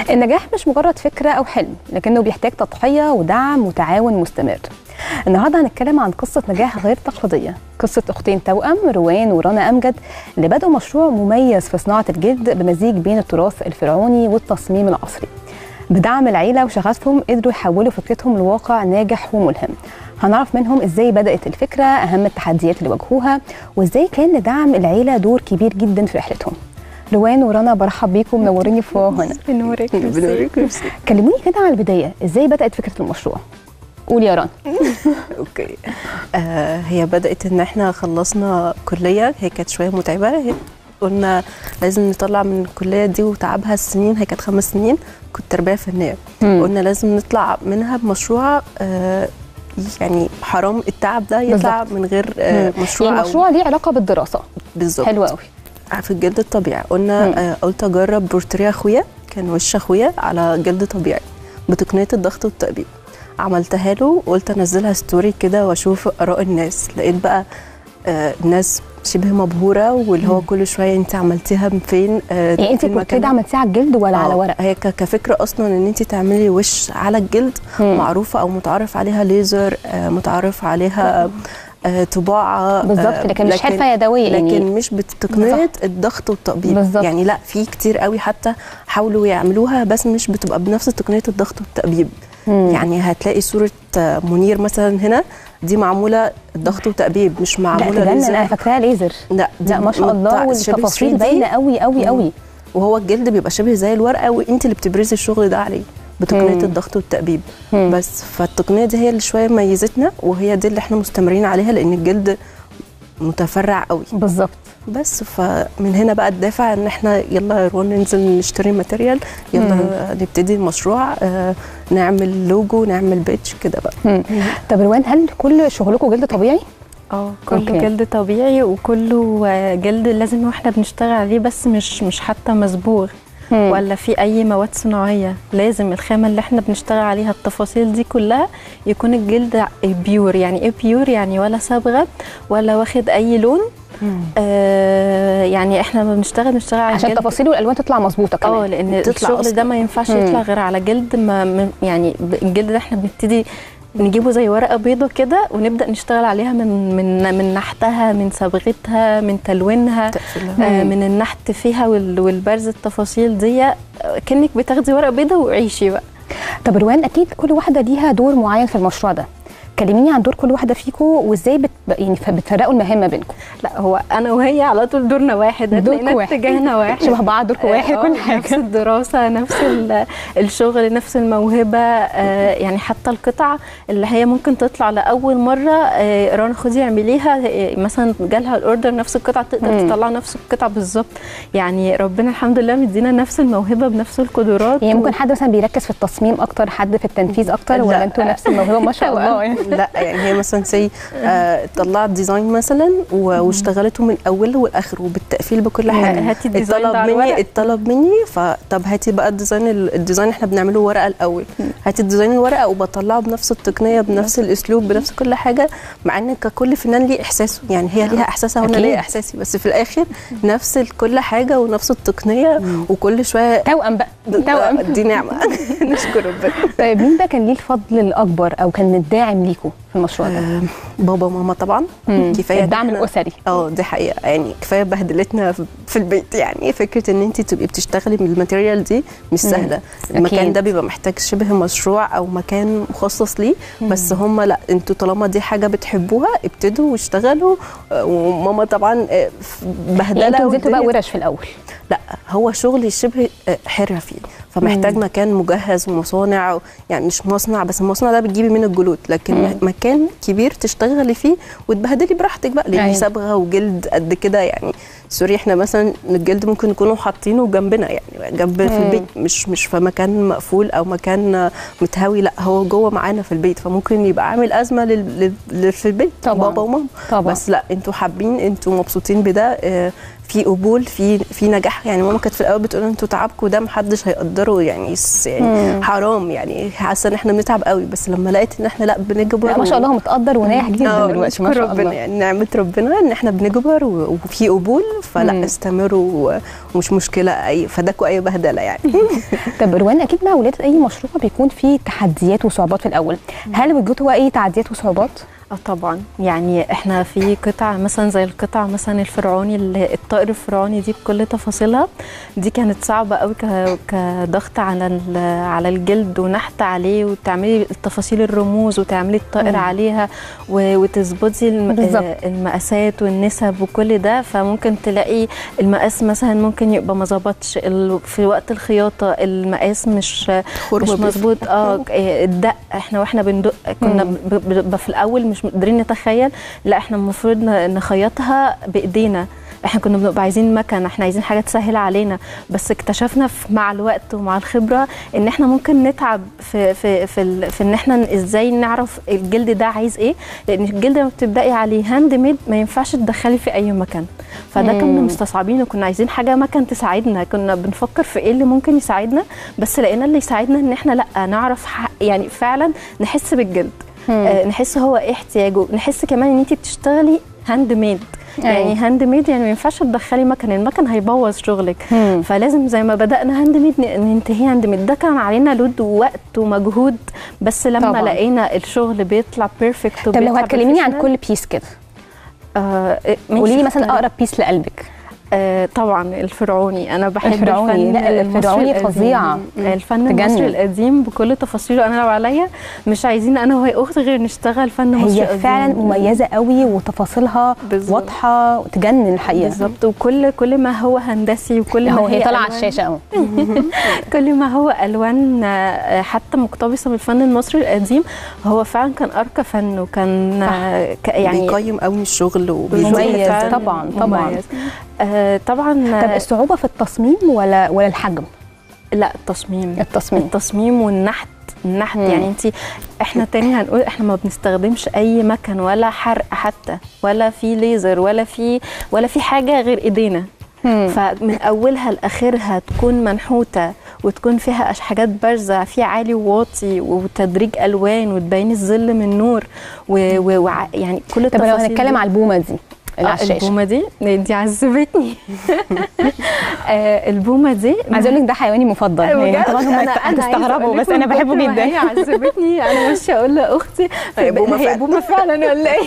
النجاح مش مجرد فكرة أو حلم لكنه بيحتاج تضحية ودعم وتعاون مستمر النهارده هنتكلم عن قصة نجاح غير تقليدية قصة أختين توأم روان ورنا أمجد اللي بدأوا مشروع مميز في صناعة الجلد بمزيج بين التراث الفرعوني والتصميم العصري بدعم العيلة وشغفهم قدروا يحولوا فكرتهم لواقع ناجح وملهم هنعرف منهم ازاي بدأت الفكرة أهم التحديات اللي واجهوها وازاي كان لدعم العيلة دور كبير جدا في رحلتهم روان ورنا برحب بيكم منوريني في هنا بنورك بنوريك كلموني كده على البداية ازاي بدأت فكرة المشروع قولي يا رنا اوكي آه هي بدات ان احنا خلصنا كليه هي كانت شويه متعبه هي قلنا لازم نطلع من الكليه دي وتعبها السنين هي كانت خمس سنين كنت تربيه فنيه مم. قلنا لازم نطلع منها بمشروع آه يعني حرام التعب ده يطلع بالظبط. من غير آه مشروع يعني أو- مشروع ليه علاقة بالدراسة بالظبط حلو قوي في الجلد الطبيعي مم. قلنا آه قلت اجرب بورتريه اخويا كان وش اخويا على جلد طبيعي بتقنيه الضغط والتأبيب عملتها له وقلت انزلها ستوري كده واشوف اراء الناس لقيت بقى آه الناس شبه مبهوره واللي هو كل شويه انت عملتيها من فين آه يعني انت في كنت المكان كده عملتيها على الجلد ولا على آه، ورق هي ك- كفكره اصلا ان انت تعملي وش على الجلد مم. معروفه او متعارف عليها ليزر آه متعارف عليها آه طباعه بالظبط آه، لكن مش حرفة يدوية لكن يعني مش بتقنيه الضغط والتقبيض بالظبط. يعني لا في كتير قوي حتى حاولوا يعملوها بس مش بتبقى بنفس تقنيه الضغط والتقبيب مم. يعني هتلاقي صوره آه، منير مثلا هنا دي معموله الضغط وتقبيب مش لا معموله تجنن ليزر. انا فاكراها ليزر لا دي لا ما شاء الله بتاع- شبه والتفاصيل 3D. باينه قوي قوي مم. قوي وهو الجلد بيبقى شبه زي الورقه وانت اللي بتبرزي الشغل ده عليه بتقنيه مم. الضغط والتقبيب مم. بس فالتقنيه دي هي اللي شويه ميزتنا وهي دي اللي احنا مستمرين عليها لان الجلد متفرع قوي بالظبط بس فمن هنا بقى الدافع ان احنا يلا يا روان ننزل نشتري ماتيريال يلا مم. نبتدي المشروع آه نعمل لوجو نعمل بيتش كده بقى مم. طب روان هل كل شغلكم جلد طبيعي؟ اه كله أوكي. جلد طبيعي وكله آه، جلد لازم واحنا بنشتغل عليه بس مش مش حتى مصبوغ مم. ولا في اي مواد صناعيه لازم الخامه اللي احنا بنشتغل عليها التفاصيل دي كلها يكون الجلد بيور يعني ايه بيور يعني ولا صبغه ولا واخد اي لون مم. آه يعني احنا لما بنشتغل بنشتغل على عشان الجلد التفاصيل والالوان تطلع مظبوطه اه كمان لان تطلع الشغل أصلاً. ده ما ينفعش مم. يطلع غير على جلد ما ما- يعني ب- الجلد ده احنا بنبتدي نجيبه زي ورقه بيضه كده ونبدا نشتغل عليها من من من نحتها من صبغتها من تلوينها تقفلها. آه من النحت فيها وال- والبرز التفاصيل دي آه، كانك بتاخدي ورقه بيضه وعيشي بقى طب روان اكيد كل واحده ليها دور معين في المشروع ده كلميني عن دور كل واحده فيكم وازاي بت... يعني ف- بتفرقوا المهام ما بينكم لا هو انا وهي على طول دورنا واحد دوركوا هتلاقينا واحد. اتجاهنا واحد شبه بعض دوركم واحد آه، كل نفس حاجه الدراسة نفس ال- الشغل نفس الموهبة آه، يعني حتى القطع اللي هي ممكن تطلع لأول مرة آه، رنا خدي اعمليها آه، مثلا جالها الأوردر نفس القطعة تقدر مم. تطلع نفس القطعة بالظبط يعني ربنا الحمد لله مدينا نفس الموهبة بنفس القدرات يعني و- ممكن حد مثلا بيركز في التصميم اكتر حد في التنفيذ اكتر ولا لا. انتوا نفس الموهبه ما شاء الله يعني لا يعني هي مثلا سي آه طلعت ديزاين مثلا و- واشتغلته من اوله والاخره وبالتقفيل بكل حاجه هاتي الديزاين ده الطلب على مني الورق. الطلب مني فطب هاتي بقى الديزاين الديزاين احنا بنعمله ورقه الاول هاتي الديزاين الورقه وبطلعه بنفس التقنيه بنفس الاسلوب بنفس كل حاجه مع ان ككل فنان ليه احساسه يعني هي ليها احساسها وانا أكيد. ليا احساسي بس في الاخر نفس ال- كل حاجه ونفس التقنيه وكل شويه توأم بقى توأم دي نعمه نشكر ربنا طيب مين بقى كان ليه الفضل الاكبر او كان الداعم ليكم في المشروع ده؟ آه، بابا وماما طبعا مم. كفايه إن الدعم إحنا- الاسري اه دي حقيقه يعني كفايه بهدلتنا في- في البيت يعني فكره ان انت تبقي بتشتغلي من الماتيريال دي مش سهله المكان أكيد. ده بيبقى محتاج شبه مشروع او مكان مخصص ليه بس هم لا انتوا طالما دي حاجه بتحبوها ابتدوا واشتغلوا آه، وماما طبعا آه، في بهدله يعني انتوا نزلتوا بقى والدنيا- ورش في الاول لا هو شغلي شبه آه، حرفي فمحتاج مكان مجهز ومصانع يعني مش مصنع بس المصنع ده بتجيبي منه الجلود لكن مم. مكان كبير تشتغلي فيه وتبهدلي براحتك بقى لان أيوة. صبغه وجلد قد كده يعني سوري احنا مثلا الجلد ممكن يكونوا حاطينه جنبنا يعني جنب في مم. البيت مش مش في مكان مقفول او مكان آه، متهوي لا هو جوه معانا في البيت فممكن يبقى عامل ازمه لل... لل... لل- في البيت طبعاً. بابا وماما طبعا بس لا انتوا حابين انتوا مبسوطين بده آه، في قبول في في نجاح يعني ماما كانت في الاول بتقول انتوا تعبكم ده محدش هيقدره يعني س- يعني حرام يعني حاسه ان احنا بنتعب قوي بس لما لقيت ان احنا لا بنجبر لا ما شاء الله هو متقدر وناجح جدا آه، دلوقتي ما نشكر شاء ربنا الله يعني نعمه ربنا ان احنا بنجبر و- وفي قبول فلا مم. استمروا و- ومش مشكله اي فداكوا اي بهدله يعني طب روان اكيد مع ولاده اي مشروع بيكون فيه تحديات وصعوبات في الاول هل واجهتوا اي تعديات وصعوبات اه طبعا يعني احنا في قطع مثلا زي القطع مثلا الفرعوني اللي- الطائر الفرعوني دي بكل تفاصيلها دي كانت صعبه قوي ك- كضغط على ال- على الجلد ونحت عليه وتعملي التفاصيل الرموز وتعملي الطائر مم. عليها و- وتظبطي الم- بالظبط. آه، المقاسات والنسب وكل ده فممكن تلاقي المقاس مثلا ممكن يبقى ما ظبطش ال- في وقت الخياطه المقاس مش مش خرم مظبوط اه إيه، الدق احنا واحنا بندق كنا مم. ب- ب- ب- في الاول مش قادرين نتخيل لا احنا المفروض ن- نخيطها بايدينا احنا كنا بنبقى عايزين مكنه احنا عايزين حاجه تسهل علينا بس اكتشفنا في مع الوقت ومع الخبره ان احنا ممكن نتعب في في في, ال- في ان احنا ازاي نعرف الجلد ده عايز ايه لان الجلد لما بتبداي عليه هاند ميد ما ينفعش تدخلي في اي مكان فده كنا مم. مستصعبين وكنا عايزين حاجه مكان تساعدنا كنا بنفكر في ايه اللي ممكن يساعدنا بس لقينا اللي يساعدنا ان احنا لا نعرف ح- يعني فعلا نحس بالجلد آه نحس هو ايه احتياجه نحس كمان ان انت بتشتغلي هاند ميد يعني أيوة. هاند ميد يعني ما ينفعش تدخلي مكن المكن هيبوظ شغلك مم. فلازم زي ما بدانا هاند ميد ن- ننتهي هاند ميد ده كان علينا لود ووقت ومجهود بس لما طبعاً. لقينا الشغل بيطلع بيرفكت طب لو هتكلميني عن كل بيس كده آه قولي لي مثلا اقرب بيس لقلبك آه طبعا الفرعوني انا بحب الفرعوني، الفن لا، المصري الفرعوني القديم. فظيعة. الفن تجنن. المصري القديم بكل تفاصيله انا لو عليا مش عايزين انا وهي اختي غير نشتغل فن مصري هي قديم. فعلا مميزه قوي وتفاصيلها بالظبط. واضحه وتجنن الحقيقه بالظبط وكل كل ما هو هندسي وكل ما هو هي طالعه على ألوان- الشاشه اهو كل ما هو الوان آه، حتى مقتبسه من الفن المصري القديم هو فعلا كان ارقى فن وكان آه، ك- يعني بيقيم قوي الشغل مميز وبيشوف فعلاً طبعاً، طبعاً. مميز. آه طبعا طب آه، الصعوبه في التصميم ولا ولا الحجم لا التصميم التصميم التصميم والنحت النحت مم. يعني انت احنا تاني هنقول احنا ما بنستخدمش اي مكن ولا حرق حتى ولا في ليزر ولا في ولا في حاجه غير ايدينا مم. فمن اولها لاخرها تكون منحوته وتكون فيها أش- حاجات بارزه في عالي وواطي وتدريج الوان وتبين الظل من النور و... و... وع- يعني كل طب لو التفاصيل هنتكلم دي. على البومه دي اللي على آه، الشاشه البومه دي دي عذبتني آه، البومه دي عايزه اقول لك ده حيواني مفضل يعني طبعا هم هتستغربوا بس انا بحبه هي جدا عذبتني انا ماشيه اقول لاختي هي بومة هي فعلا. بومه فعلا ولا ايه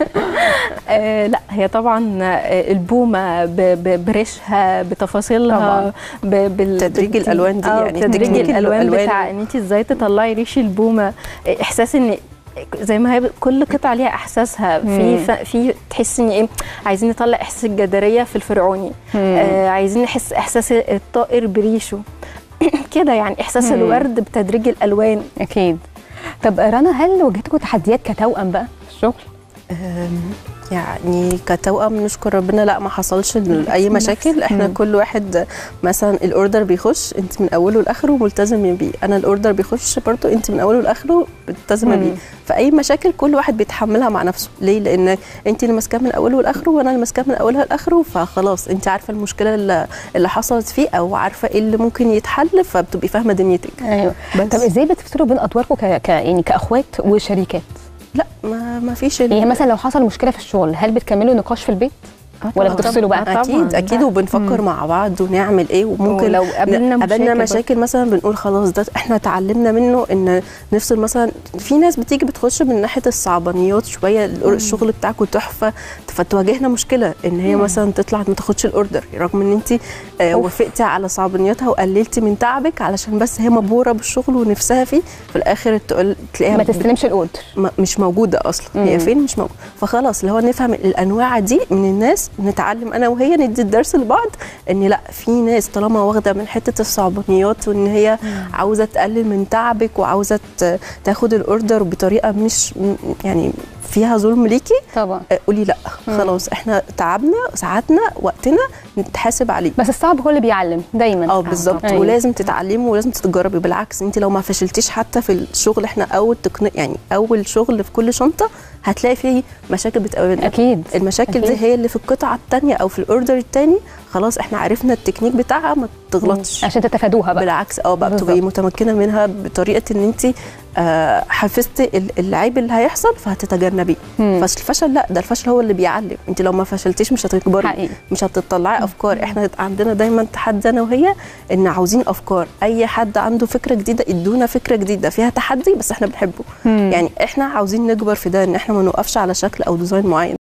آه، لا هي طبعا آه، البومه ب- ب- بريشها بتفاصيلها ب- بال- تدريج بت- الألوان دي آه، يعني تدريج تكنيك الالوان الألوان. بتاع ان انت ازاي تطلعي ريش البومه آه، احساس ان زي ما هي كل قطعه ليها احساسها في ف- في تحس ان ايه عايزين نطلع احساس الجداريه في الفرعوني آه عايزين نحس احساس الطائر بريشه كده يعني احساس مم. الورد بتدريج الالوان اكيد طب رنا هل واجهتكم تحديات كتوأم بقى في الشغل أم، يعني كتوأم نشكر ربنا لا ما حصلش اي مشاكل احنا مم. كل واحد مثلا الاوردر بيخش انت من اوله لاخره ملتزم بيه انا الاوردر بيخش برضو انت من اوله لاخره ملتزمه مم. بيه فاي مشاكل كل واحد بيتحملها مع نفسه ليه لان انت اللي ماسكاه من اوله لاخره وانا اللي ماسكاه من اولها لاخره فخلاص انت عارفه المشكله اللي, اللي حصلت فيه او عارفه ايه اللي ممكن يتحل فبتبقي فاهمه دنيتك ايوه بس. طب ازاي بتفصلوا بين ادواركم ك... ك... يعني كاخوات وشريكات لا ما ما فيش ال- يعني مثلا لو حصل مشكله في الشغل هل بتكملوا نقاش في البيت ولا آه بتفصلوا بقى؟ طبعاً. اكيد اكيد لا. وبنفكر مع بعض ونعمل ايه وممكن ولو قابلنا ن- قابلنا مشاكل مشاكل مثلا بنقول خلاص ده احنا اتعلمنا منه ان نفصل مثلا في ناس بتيجي بتخش من ناحيه الصعبانيات شويه الأور- الشغل بتاعكم تحفه فتواجهنا مشكله ان هي مثلا تطلع ما تاخدش الاوردر رغم ان انت آه أوف. وافقتي على صعبانياتها وقللتي من تعبك علشان بس هي مبهوره بالشغل ونفسها فيه في الاخر تقول تلاقيها ما تستلمش الاوردر ما- مش موجوده اصلا مم. هي فين مش موجوده فخلاص اللي هو نفهم الانواع دي من الناس نتعلم انا وهي ندي الدرس لبعض ان لا في ناس طالما واخده من حته الصعبانيات وان هي عاوزه تقلل من تعبك وعاوزه ت- تاخد الاوردر بطريقه مش م- يعني فيها ظلم ليكي طبعا آه، قولي لا مم. خلاص احنا تعبنا ساعاتنا وقتنا نتحاسب عليه بس الصعب هو اللي بيعلم دايما اه بالظبط أيوة. ولازم تتعلمي ولازم تتجربي بالعكس انت لو ما فشلتيش حتى في الشغل احنا اول تقني يعني اول شغل في كل شنطه هتلاقي فيه مشاكل بتقابلنا اكيد المشاكل أكيد. دي هي اللي في القطعه الثانيه او في الاوردر الثاني خلاص احنا عرفنا التكنيك بتاعها ما تغلطش عشان تتفادوها بقى بالعكس اه بقى بالظبط. بتبقي متمكنه منها بطريقه ان انت آه حفظتي ال- العيب اللي هيحصل فهتتجنبيه مم. بس الفشل لا ده الفشل هو اللي بيعلم انت لو ما فشلتيش مش هتكبري حقيقي مش هتطلعي افكار احنا عندنا دايما تحدي انا وهي ان عاوزين افكار اي حد عنده فكره جديده ادونا فكره جديده فيها تحدي بس احنا بنحبه مم. يعني احنا عاوزين نكبر في ده ان احنا ما نوقفش على شكل او ديزاين معين